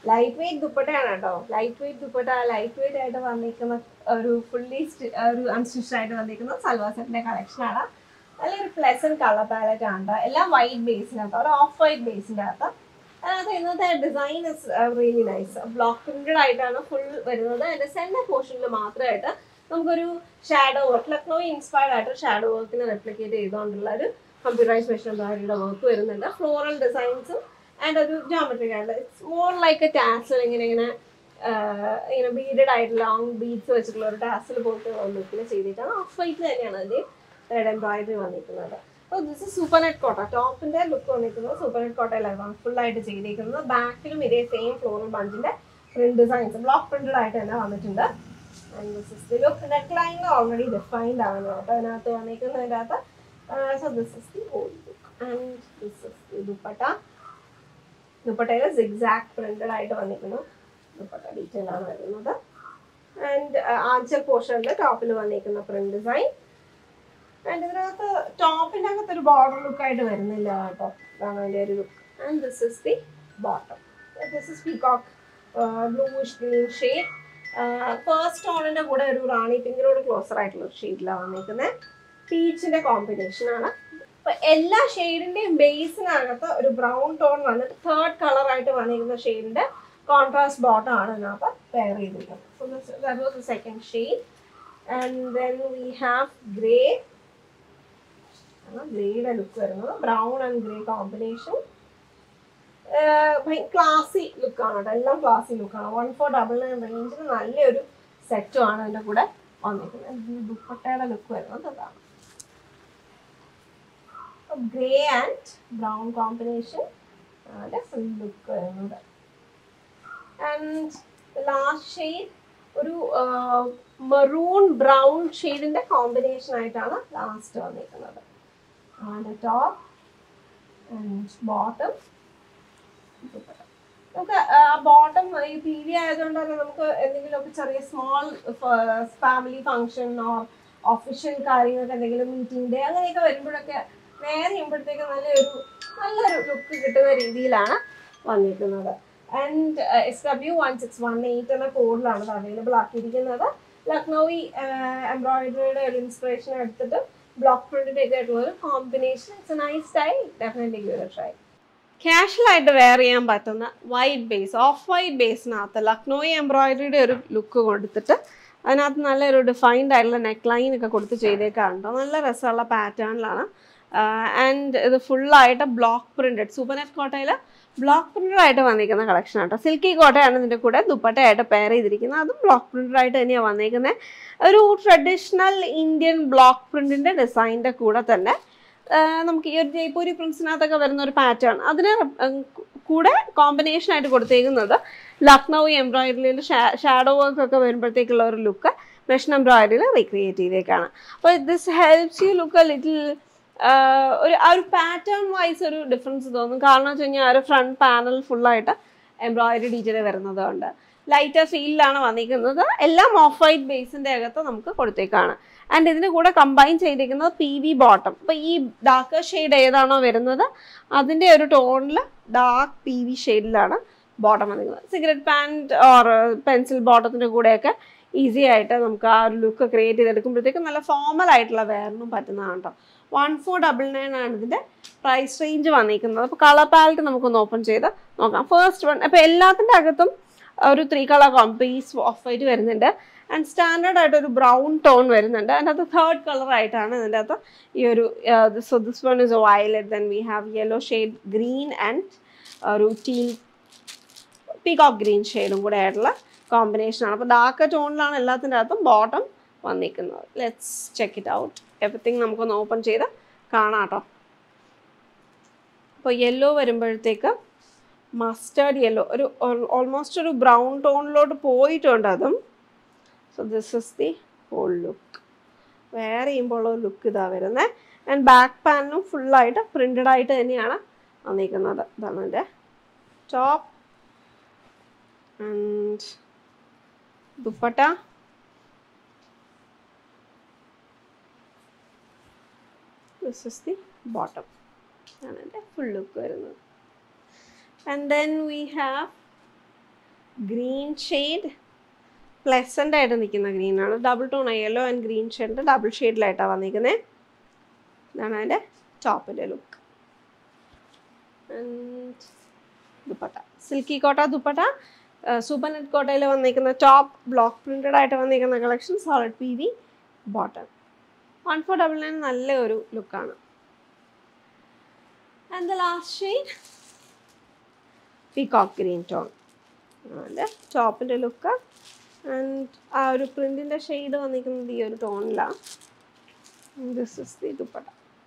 Light weight ദുപ്പട്ടയാണ് കേട്ടോ light weight dupatta light weight ആയിട്ട് വന്നിരിക്കുന്ന ഒരു ഫുള്ളി ഒരു അൺസ്റ്റിച്ച് ആയിട്ട് വന്നിരിക്കുന്ന സൽവാർ സെറ്റിന്റെ കളക്ഷൻ ആണ് നല്ലൊരു പ്ലസന്റ് കളർ പാലറ്റ് ആണ് ട്ടോ. എല്ലാം വൈറ്റ് ബേസിനകത്ത് ഒരു ഓഫ് വൈറ്റ് ബേസിന്റെ അകത്ത് അതിനകത്ത് ഇന്നത്തെ design is really nice block printed ആയിട്ടാണ് ഫുൾ വരുന്നത് അതിന്റെ സെന്റർ പോർഷനിൽ മാത്രമായിട്ട് നമുക്കൊരു ഷാഡോ വർക്ക് ലക്നോ ഇൻസ്പയർഡ് ആയിട്ട് ഷാഡോ വർക്കിനെ റെപ്ലിക്കേറ്റ് ചെയ്തുകൊണ്ടുള്ള ഒരു കമ്പ്യൂട്ടറൈസ് മെഷീൻ ബാരിയുടെ വർക്ക് വരുന്നുണ്ട് ഫ്ലോറൽ ഡിസൈൻസും ആൻഡ് ഒരു ജോമെട്രിക് ആയിട്ട് it's more like a tassel ഇങ്ങനെ ഇങ്ങനെ ആഹ് ഇങ്ങനെ ബീഡഡ് ആയിട്ട് ലോങ് ബീഡ്സ് വെച്ചിട്ടുള്ള ഒരു ടാസൽ പോലത്തെ ലുക്കിൽ ചെയ്തിട്ടാണ് ഓഫ് വൈറ്റ് തന്നെയാണ് അതിന്റെ റെഡ് എംബ്രോയിഡറി വന്നിരിക്കുന്നത് അപ്പോൾ ദിസ് ഇസ് സൂപ്പർ നെറ്റ് കോട്ട ടോപ്പിന്റെ ലുക്ക് വന്നിരിക്കുന്നത് സൂപ്പർ നെറ്റ് കോട്ടയിലാണ് ഫുൾ ആയിട്ട് ചെയ്തിരിക്കുന്നത് ബാക്കിലും ഇതേ സെയിം ഫ്ലോറൽ ബഞ്ചിന്റെ പ്രിന്റ് ഡിസൈൻസ് ബ്ലോക്ക് പ്രിന്റഡ് ആയിട്ട് തന്നെ വന്നിട്ടുണ്ട് and this is the look neck line already defined ആണ് കേട്ടോ അതിനകത്ത് വന്നിരിക്കുന്നതിൻ്റെ അകത്ത് so this is the whole look and this is the dupatta ദുപ്പട്ടയിൽ സിഗ്സാക്ട് പ്രിന്റഡ് ആയിട്ട് വന്നിരിക്കുന്നു ദുപ്പട്ട ഡീറ്റെയിൽ ആണ് വരുന്നത് ആൻഡ് ആഞ്ചൽ പോർഷനിൽ ടോപ്പിൽ വന്നിരിക്കുന്ന പ്രിന്റ് ഡിസൈൻ ആൻഡ് ഇതിനകത്ത് ടോപ്പിൻ്റെ അകത്ത് ഒരു ബോർഡർ ലുക്ക് ആയിട്ട് വരുന്നില്ല കേട്ടോ ഇതാണ് അതിൻ്റെ ഒരു look and this is the bottom this is peacock bluish green shade first ടോണിൻ്റെ കൂടെ ഒരു റാണി പിങ്കിനോട് ക്ലോസർ ആയിട്ടുള്ള ഒരു ഷെയ്ഡിലാണ് വന്നിരിക്കുന്നത് പീച്ചിൻ്റെ കോമ്പിനേഷൻ ആണ് അപ്പൊ എല്ലാ ഷെയ്ഡിന്റെയും ബേസിനകത്ത് ഒരു ബ്രൗൺ ടോൺ വന്നിട്ട് തേർഡ് കളർ ആയിട്ട് വന്നിരിക്കുന്ന ഷെയ്ഡിന്റെ കോൺട്രാസ്റ്റ് ബോട്ടം ആണ് ഇതിനകത്ത് പെയർ ചെയ്തിരിക്കുന്നത് second shade and then we have grey ഗ്രേയുടെ ലുക്ക് വരുന്നത് brown and grey combination classy ലുക്കാണ് കേട്ടോ എല്ലാം ക്ലാസി ലുക്കാണ് വൺ ഫോർ ഡബിൾ നയൻ റേഞ്ചിൽ നല്ലൊരു സെറ്റും ആണ് ഇതിൻ്റെ കൂടെ വന്നിരിക്കുന്നത് ഇതിന്റെ ദുപ്പട്ടയുടെ ലുക്ക് വരുന്നത് അതാണ് ഗ്രേ ആൻഡ് ബ്രൗൺ കോമ്പിനേഷൻ അതിൻ്റെ ഫുൾ ലുക്ക് വരുന്നത് ആൻഡ് ലാസ്റ്റ് ഷെയ്ഡ് ഒരു മെറൂൺ ബ്രൗൺ ഷെയ്ഡിൻ്റെ കോമ്പിനേഷൻ ആയിട്ടാണ് ലാസ്റ്റ് വന്നിരിക്കുന്നത് അതിൻ്റെ ടോപ്പ് ആൻഡ് ബോട്ടം നമുക്ക് ബോട്ടം ഈ പി വി ആയതുകൊണ്ട് തന്നെ നമുക്ക് എന്തെങ്കിലുമൊക്കെ ചെറിയ small family function or official കാര്യങ്ങൾക്ക് എന്തെങ്കിലും മീറ്റിംഗ് ഡേ അങ്ങനെയൊക്കെ വരുമ്പോഴൊക്കെ നേരെ ചെയ്യുമ്പോഴത്തേക്ക് നല്ലൊരു നല്ലൊരു ലുക്ക് കിട്ടുന്ന രീതിയിലാണ് വന്നിരിക്കുന്നത് and S W one six one eight എന്ന കോഡിലാണ് ഇത് അവൈലബിൾ ആക്കിയിരിക്കുന്നത് ലക്നൗവി എംബ്രോയിഡറിയുടെ ഒരു ഇൻസ്പിറേഷൻ എടുത്തിട്ട് ബ്ലോക്ക് പ്രിന്റിന്റെ ഒക്കെ ആയിട്ടുള്ള ഒരു combination it's a nice style definitely give try ക്യാഷ്വലായിട്ട് വെയർ ചെയ്യാൻ പറ്റുന്ന വൈറ്റ് ബേസ് ഓഫ് വൈറ്റ് ബേസിനകത്ത് ലക്നോയി എംബ്രോയിഡറിയുടെ ഒരു ലുക്ക് കൊടുത്തിട്ട് അതിനകത്ത് നല്ലൊരു ഡിഫൈൻഡ് ആയിട്ടുള്ള നെക്ക് ലൈൻ ഒക്കെ കൊടുത്ത് ചെയ്തേക്കാറുണ്ടോ നല്ല രസമുള്ള പാറ്റേണിലാണ് ആൻഡ് ഇത് ഫുള്ളായിട്ട് ബ്ലോക്ക് പ്രിന്റഡ് സൂപ്പർ നെറ്റ് കോട്ടയിൽ ബ്ലോക്ക് പ്രിന്റഡ് ആയിട്ട് വന്നിരിക്കുന്ന കളക്ഷൻ ആട്ടോ സിൽക്കി കോട്ടയാണ് ഇതിൻ്റെ കൂടെ ദുപ്പട്ടയായിട്ട് പെയർ ചെയ്തിരിക്കുന്നത് അതും ബ്ലോക്ക് പ്രിന്റഡ് ആയിട്ട് തന്നെയാണ് വന്നിരിക്കുന്നത് ഒരു ട്രഡീഷണൽ ഇന്ത്യൻ ബ്ലോക്ക് പ്രിന്റിൻ്റെ ഡിസൈനിൻ്റെ കൂടെ തന്നെ ആ, നമുക്ക് ഈ ഒരു ജയ്പൂരി പ്രിൻസിനകത്തൊക്കെ വരുന്ന ഒരു പാറ്റേൺ അതിന് ഉം, കൂടെ കോമ്പിനേഷൻ ആയിട്ട് കൊടുത്തേക്കുന്നത് ലക്നൗ എംബ്രോയിഡറിയിൽ ഷാഡോ വർക്ക് ഒക്കെ വരുമ്പോഴത്തേക്കുള്ള ഒരു ലുക്ക് മെഷീൻ എംബ്രോയിഡറിയിൽ റീക്രിയേറ്റ് ചെയ്തേക്കാണ് അപ്പോൾ this helps you look a little ഒരു ആ ഒരു പാറ്റേൺ വൈസ് ഒരു ഡിഫറൻസ് തോന്നും കാരണം വെച്ച് കഴിഞ്ഞാൽ ആ ഒരു ഫ്രണ്ട് പാനൽ ഫുള്ളായിട്ട് എംബ്രോയിഡറി ഡീറ്റെയിൽ വരുന്നതുകൊണ്ട് ലൈറ്റർ ഫീലിലാണ് വന്നിരിക്കുന്നത് എല്ലാം ഓഫ് വൈറ്റ് ബേസിൻ്റെ അകത്ത് നമുക്ക് കൊടുത്തേക്കാണ് ആൻഡ് ഇതിന് കൂടെ കമ്പൈൻ ചെയ്തിരിക്കുന്നത് പി വി ബോട്ടം അപ്പോൾ ഈ ഡാർക്ക് ഷെയ്ഡ് ഏതാണോ വരുന്നത് അതിൻ്റെ ഒരു ടോണിൽ ഡാർക്ക് പി വി ഷെയ്ഡിലാണ് ബോട്ടം വന്നിരിക്കുന്നത് സിഗരറ്റ് പാൻറ്റ് ഓർ പെൻസിൽ ബോട്ടത്തിൻ്റെ കൂടെയൊക്കെ ഈസി ആയിട്ട് നമുക്ക് ആ ഒരു ലുക്ക് ക്രിയേറ്റ് ചെയ്തെടുക്കുമ്പോഴത്തേക്കും നല്ല ഫോമൽ ആയിട്ടുള്ള വെയറിനും പറ്റുന്നതാണ് കേട്ടോ വൺ ഫോർ ഡബിൾ നയൻ ആണ് ഇതിൻ്റെ പ്രൈസ് റേഞ്ച് വന്നിരിക്കുന്നത് അപ്പോൾ കളർ പാലറ്റ് നമുക്കൊന്ന് ഓപ്പൺ ചെയ്ത് നോക്കാം ഫസ്റ്റ് വൺ അപ്പോൾ എല്ലാത്തിൻ്റെ അകത്തും ഒരു ത്രീ കളർ കോമ്പീസ് ഓഫ് വൈറ്റ് വരുന്നുണ്ട് ആൻഡ് സ്റ്റാൻഡേർഡ് ആയിട്ട് ഒരു ബ്രൗൺ ടോൺ വരുന്നുണ്ട് അതിൻ്റെ അകത്ത് തേർഡ് കളർ ആയിട്ടാണ് ഇതിൻ്റെ അകത്ത് ഈ ഒരു so this one is violet then we have yellow shade green and ഒരു ടീ പീകോക്ക് ഗ്രീൻ ഷെയ്ഡും കൂടെ ആയിട്ടുള്ള കോമ്പിനേഷനാണ് അപ്പോൾ ഡാർക്ക് ടോണിലാണ് എല്ലാത്തിൻ്റെ അകത്തും ബോട്ടം വന്നിരിക്കുന്നത് let's check it out everything നമുക്കൊന്ന് ഓപ്പൺ ചെയ്ത് കാണാം കേട്ടോ അപ്പോൾ യെല്ലോ വരുമ്പോഴത്തേക്ക് മസ്റ്റേർഡ് യെല്ലോ ഒരു ഓൾമോസ്റ്റ് ഒരു ബ്രൗൺ ടോണിലോട്ട് പോയിട്ടുണ്ട് അതും so this is the whole look വേറെ ചെയ്യുമ്പോൾ ഉള്ള ലുക്ക് ഇതാ വരുന്നത് ആൻഡ് ബാക്ക് പാനിലും ഫുള്ളായിട്ട് പ്രിൻറ്റഡ് ആയിട്ട് തന്നെയാണ് വന്നിരിക്കുന്നത് ഇതാണ് എൻ്റെ top and dupatta this is the bottom ആണ് എൻ്റെ ഫുൾ ലുക്ക് വരുന്നത് and then we have green shade pleasant ആയിട്ട് നിൽക്കുന്ന ഗ്രീനാണ് double tone yellow and green shade double ഷെയ്ഡിലായിട്ടാണ് വന്നിരിക്കുന്നത് ഇതാണ് അതിൻ്റെ ടോപ്പിൻ്റെ ലുക്ക് ദുപ്പട്ട സിൽക്കി കോട്ട ദുപ്പട്ട സൂപ്പർ നെറ്റ് കോട്ടയിൽ വന്നിരിക്കുന്ന ടോപ്പ് ബ്ലോക്ക് പ്രിൻറ്റഡ് ആയിട്ട് വന്നിരിക്കുന്ന collection solid P V bottom one four double nine നല്ല ഒരു ലുക്കാണ് and the last shade peacock green tone അതിൻ്റെ ടോപ്പിൻ്റെ ലുക്ക് ആൻഡ് ആ ഒരു പ്രിൻറ്റിൻ്റെ ഷെയ്ഡ് വന്നിരിക്കുന്നത് ഈ ഒരു ടോണിലാണ് ദിസ് ഇസ് ദി ദുപ്പട്ട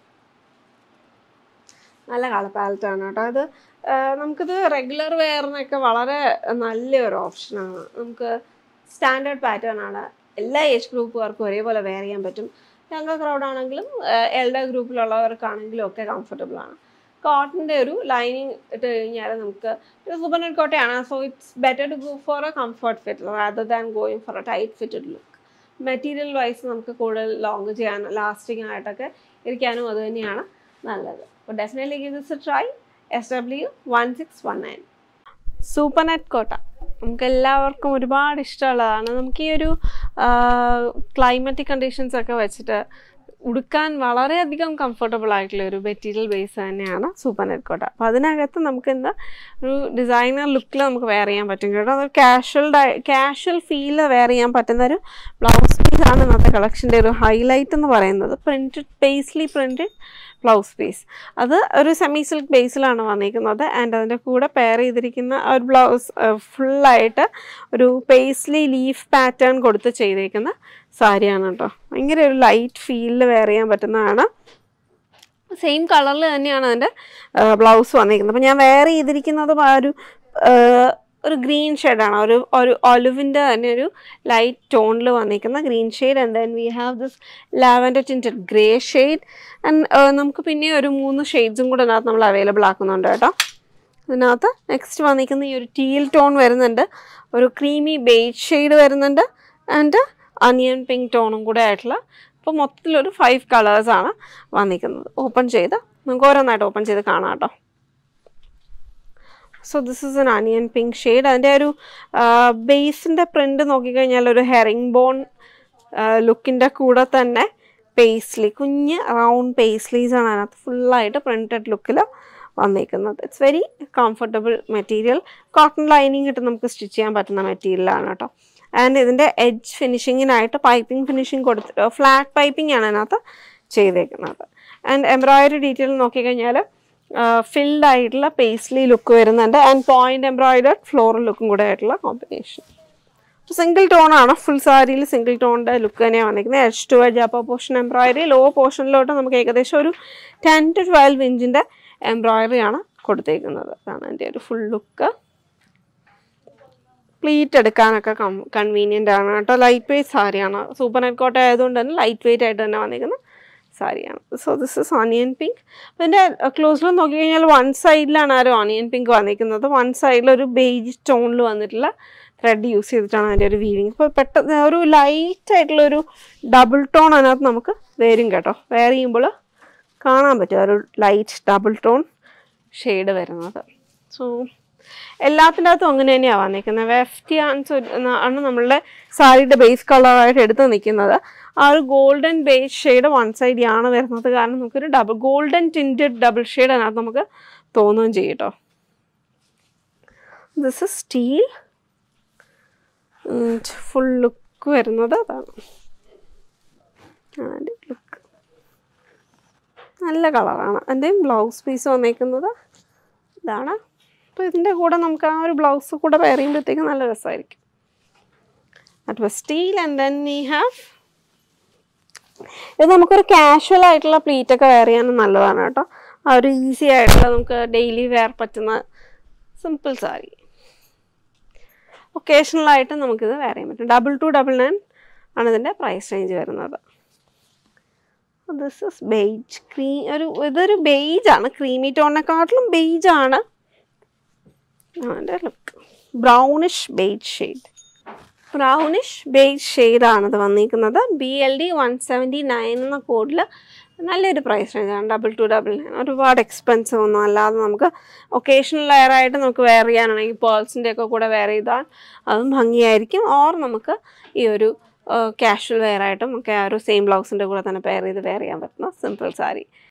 നല്ല കളർ പാലറ്റാണ് കേട്ടോ അത് ആ, നമുക്കിത് റെഗുലർ വെയറിനൊക്കെ വളരെ നല്ലൊരു ഓപ്ഷനാണ് നമുക്ക് സ്റ്റാൻഡേർഡ് പാറ്റേൺ ആണ് എല്ലാ ഏജ് ഗ്രൂപ്പുകാർക്കും ഒരേപോലെ വെയർ ചെയ്യാൻ പറ്റും യങ്ങർ ക്രൗഡ് ആണെങ്കിലും എൽഡർ ഗ്രൂപ്പിലുള്ളവർക്കാണെങ്കിലും ഒക്കെ കംഫർട്ടബിൾ ആണ് കോട്ടൻ്റെ ഒരു ലൈനിങ് ഇട്ട് കഴിഞ്ഞാൽ നമുക്ക് ഇത് സൂപ്പർ നെറ്റ് കോട്ടയാണ് so it's better to go for a comfort fit rather than going for a tight fitted look material wise നമുക്ക് കൂടുതൽ ലോങ് ചെയ്യാനും ലാസ്റ്റിംഗ് ആയിട്ടൊക്കെ ഇരിക്കാനും അത് തന്നെയാണ് നല്ലത് അപ്പോൾ definitely give this a try S W one six one nine super net Kota നമുക്ക് എല്ലാവർക്കും ഒരുപാട് ഇഷ്ടമുള്ളതാണ് നമുക്ക് ഈ ഒരു ക്ലൈമറ്റിക് കണ്ടീഷൻസ് ഒക്കെ വെച്ചിട്ട് ഉടുക്കാൻ വളരെയധികം കംഫർട്ടബിൾ ആയിട്ടുള്ള ഒരു മെറ്റീരിയൽ ബേസ് തന്നെയാണ് സൂപ്പർ നെറ്റ് കോട്ട അപ്പോൾ അതിനകത്ത് നമുക്ക് എന്താ ഒരു ഡിസൈനർ ലുക്കിൽ നമുക്ക് വെയർ ചെയ്യാൻ പറ്റും കേട്ടോ അത് കാഷ്വൽ കാഷ്വൽ ഫീൽ വെയർ ചെയ്യാൻ പറ്റുന്ന ഒരു ബ്ലൗസ് പീസാണ് ഇന്നത്തെ കളക്ഷൻ്റെ ഒരു ഹൈലൈറ്റ് എന്ന് പറയുന്നത് printed paisley printed blouse piece അത് ഒരു സെമി സിൽക്ക് ബേസിലാണ് വന്നിരിക്കുന്നത് ആൻഡ് അതിൻ്റെ കൂടെ പെയർ ചെയ്തിരിക്കുന്ന ആ ഒരു ബ്ലൗസ് ഫുള്ളായിട്ട് ഒരു പേസ്ലി ലീഫ് പാറ്റേൺ കൊടുത്ത് ചെയ്തേക്കുന്ന സാരിയാണ് കേട്ടോ ഭയങ്കര ഒരു ലൈറ്റ് ഫീലിൽ വെയർ ചെയ്യാൻ പറ്റുന്നതാണ് സെയിം കളറിൽ തന്നെയാണ് അതിൻ്റെ ബ്ലൗസ് വന്നിരിക്കുന്നത് അപ്പോൾ ഞാൻ വെയർ ചെയ്തിരിക്കുന്നതും ആ ഒരു ആ, ഒരു ഗ്രീൻ ഷെയ്ഡാണ് ഒരു ഒരു ഒലിവിൻ്റെ തന്നെ ഒരു ലൈറ്റ് ടോണിൽ വന്നിരിക്കുന്ന green shade and then we have this lavender tinted grey shade and നമുക്ക് പിന്നെ ഒരു മൂന്ന് ഷെയ്ഡ്സും കൂടെ അതിനകത്ത് നമ്മൾ അവൈലബിൾ ആക്കുന്നുണ്ട് കേട്ടോ ഇതിനകത്ത് നെക്സ്റ്റ് വന്നിരിക്കുന്ന ഈ ഒരു ടീൽ ടോൺ വരുന്നുണ്ട് ഒരു ക്രീമി ബേജ് ഷെയ്ഡ് വരുന്നുണ്ട് ആൻഡ് അനിയൻ പിങ്ക് ടോണും കൂടെ ആയിട്ടുള്ള ഇപ്പോൾ മൊത്തത്തിലൊരു ഫൈവ് കളേഴ്സാണ് വന്നിരിക്കുന്നത് ഓപ്പൺ ചെയ്ത് നമുക്ക് ഓരോന്നായിട്ട് ഓപ്പൺ ചെയ്ത് കാണാം കേട്ടോ so this is an onion pink shade അതിൻ്റെ ഒരു ബേസിൻ്റെ പ്രിൻ്റ് നോക്കിക്കഴിഞ്ഞാൽ ഒരു ഹെറിംഗ് ബോൺ ലുക്കിൻ്റെ കൂടെ തന്നെ പേസ്ലി കുഞ്ഞ് റൗണ്ട് പേസ്ലീസ് ആണ് അതിനകത്ത് ഫുള്ളായിട്ട് പ്രിൻറ്റഡ് ലുക്കിൽ വന്നിരിക്കുന്നത് it's very comfortable material cotton lining ഇട്ട് നമുക്ക് സ്റ്റിച്ച് ചെയ്യാൻ പറ്റുന്ന മെറ്റീരിയലാണ് കേട്ടോ ആൻഡ് ഇതിൻ്റെ എഡ്ജ് ഫിനിഷിങ്ങിനായിട്ട് പൈപ്പിംഗ് ഫിനിഷിങ് കൊടുത്തിട്ട് ഫ്ലാറ്റ് പൈപ്പിംഗ് ആണ് അതിനകത്ത് ചെയ്തേക്കുന്നത് ആൻഡ് എംബ്രോയിഡറി ഡീറ്റെയിൽ നോക്കിക്കഴിഞ്ഞാൽ ഫിൽഡ് ആയിട്ടുള്ള പേസ്ലി ലുക്ക് വരുന്നുണ്ട് ആൻഡ് പോയിന്റ് എംബ്രോയിഡർഡ് ഫ്ലോറൽ ലുക്കും കൂടെ ആയിട്ടുള്ള കോമ്പിനേഷൻ സിംഗിൾ ടോൺ ആണ് ഫുൾ സാരിയിൽ സിംഗിൾ ടോണിൻ്റെ ലുക്ക് തന്നെയാണ് വന്നിരിക്കുന്നത് edge to edge upper portion embroidery low പോർഷനിലോട്ട് നമുക്ക് ഏകദേശം ഒരു ടെൻ ടു ട്വൽവ് ഇഞ്ചിൻ്റെ എംബ്രോയിഡറി ആണ് കൊടുത്തേക്കുന്നത് അതാണ് എൻ്റെ ഒരു ഫുൾ ലുക്ക് പ്ലീറ്റ് എടുക്കാനൊക്കെ കം കൺവീനിയൻ്റ് ആണ് കേട്ടോ ലൈറ്റ് വെയ്റ്റ് സാരിയാണ് സൂപ്പർ നെറ്റ് കോട്ട ആയതുകൊണ്ട് തന്നെ ലൈറ്റ് വെയ്റ്റ് ആയിട്ട് തന്നെ വന്നിരിക്കുന്ന സാരിയാണ് so this is onion pink അപ്പോൾ ഇതിൻ്റെ ക്ലോസിൽ നോക്കിക്കഴിഞ്ഞാൽ വൺ സൈഡിലാണ് ആ ഒരു ഓണിയൻ പിങ്ക് വന്നിരിക്കുന്നത് വൺ സൈഡിൽ ഒരു ബേജ് ടോണിൽ വന്നിട്ടുള്ള ത്രെഡ് യൂസ് ചെയ്തിട്ടാണ് അതിൻ്റെ ഒരു വീവിങ് ഇപ്പോൾ പെട്ടെന്ന് ഒരു ലൈറ്റ് ആയിട്ടുള്ള ഒരു ഡബിൾ ടോൺ അതിനകത്ത് നമുക്ക് വരും കേട്ടോ വെയർ ചെയ്യുമ്പോൾ കാണാൻ പറ്റും ആ ഒരു ലൈറ്റ് ഡബിൾ ടോൺ ഷെയ്ഡ് വരുന്നത് സോ എല്ലാത്തിൻ്റെ അകത്തും അങ്ങനെ തന്നെയാണ് വന്നിരിക്കുന്നത് വെഫ്റ്റി ആൻസ് ആണ് നമ്മളുടെ സാരിയുടെ ബേസ് കളറായിട്ട് എടുത്ത് നിൽക്കുന്നത് ആ ഒരു golden base shade one side ആണ് വരുന്നത് കാരണം നമുക്കൊരു double golden tinted double shade അതിനകത്ത് നമുക്ക് തോന്നുകയും ചെയ്യും കേട്ടോ this is steel full look വരുന്നത് അതാണ് അതിൻ്റെ ലുക്ക് നല്ല കളറാണ് എൻ്റെ ബ്ലൗസ് പീസ് വന്നേക്കുന്നത് ഇതാണ് അപ്പോൾ ഇതിൻ്റെ കൂടെ നമുക്ക് ആ ഒരു ബ്ലൗസ് കൂടെ വെയർ ചെയ്യുമ്പോഴത്തേക്ക് നല്ല രസമായിരിക്കും at was steel and then we have ഇത് നമുക്കൊരു കാഷ്വൽ ആയിട്ടുള്ള പ്ലീറ്റ് ഒക്കെ വെയർ ചെയ്യാനും നല്ലതാണ് കേട്ടോ ആ ഒരു ഈസി ആയിട്ടുള്ള നമുക്ക് ഡെയിലി വെയർ പറ്റുന്ന സിമ്പിൾ സാരി ഒക്കേഷണലായിട്ട് നമുക്കിത് വെയർ ചെയ്യാൻ പറ്റും ഡബിൾ ടു ഡബിൾ നയൻ ആണ് ഇതിൻ്റെ പ്രൈസ് റേഞ്ച് വരുന്നത് ദിസ് ഇസ് ബെയ്ജ് ക്രീ ഒരു ഇതൊരു ബെയ്ജ് ആണ് ക്രീമി ടോണിനെക്കാട്ടിലും ബെയ്ജ് ആണ് അതിൻ്റെ look brownish beige shade brownish beige ഷെയ്ഡാണിത് വന്നിരിക്കുന്നത് B L D one seventy nine എന്ന കോഡിൽ നല്ലൊരു പ്രൈസ് റേഞ്ചാണ് ഡബിൾ ടു ഡബിൾ നയൻ ഒരുപാട് എക്സ്പെൻസീവ് ഒന്നും അല്ലാതെ നമുക്ക് ഒക്കേഷണൽ വെയർ ആയിട്ട് നമുക്ക് വെയർ ചെയ്യാനാണെങ്കിൽ പേൾസിൻ്റെ ഒക്കെ കൂടെ വെയർ ചെയ്താൽ അതും ഭംഗിയായിരിക്കും ഓർ നമുക്ക് ഈ ഒരു കാഷ്വൽ വെയർ ആയിട്ടും ഒക്കെ ആ ഒരു സെയിം ബ്ലൗസിൻ്റെ കൂടെ തന്നെ പെയർ ചെയ്ത് വെയർ ചെയ്യാൻ പറ്റുന്ന സിമ്പിൾ സാരി